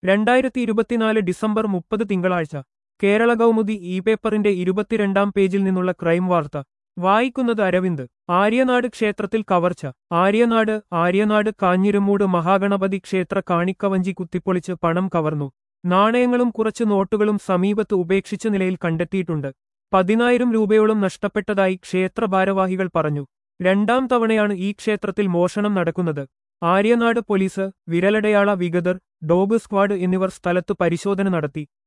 രണ്ടായിരത്തി ഇരുപത്തിനാല് ഡിസംബർ മുപ്പത് തിങ്കളാഴ്ച കേരള കൗമുദി ഇ പേപ്പറിന്റെ ഇരുപത്തിരണ്ടാം പേജിൽ നിന്നുള്ള ക്രൈം വാർത്ത വായിക്കുന്നത് അരവിന്ദ് ആര്യനാട് ക്ഷേത്രത്തിൽ കവർച്ച ആര്യനാട് ആര്യനാട് കാഞ്ഞിരമൂട് മഹാഗണപതി ക്ഷേത്ര കാണിക്കവഞ്ചി കുത്തിപ്പൊളിച്ച് പണം കവർന്നു നാണയങ്ങളും കുറച്ച് നോട്ടുകളും സമീപത്ത് ഉപേക്ഷിച്ച നിലയിൽ കണ്ടെത്തിയിട്ടുണ്ട് പതിനായിരം രൂപയോളം നഷ്ടപ്പെട്ടതായി ക്ഷേത്ര ഭാരവാഹികൾ പറഞ്ഞു രണ്ടാം തവണയാണ് ഈ ക്ഷേത്രത്തിൽ മോഷണം നടക്കുന്നത് ആര്യനാട് പോലീസ് വിരലടയാള വിഗതർ ഡോഗ് സ്ക്വാഡ് എന്നിവർ സ്ഥലത്ത് പരിശോധന നടത്തി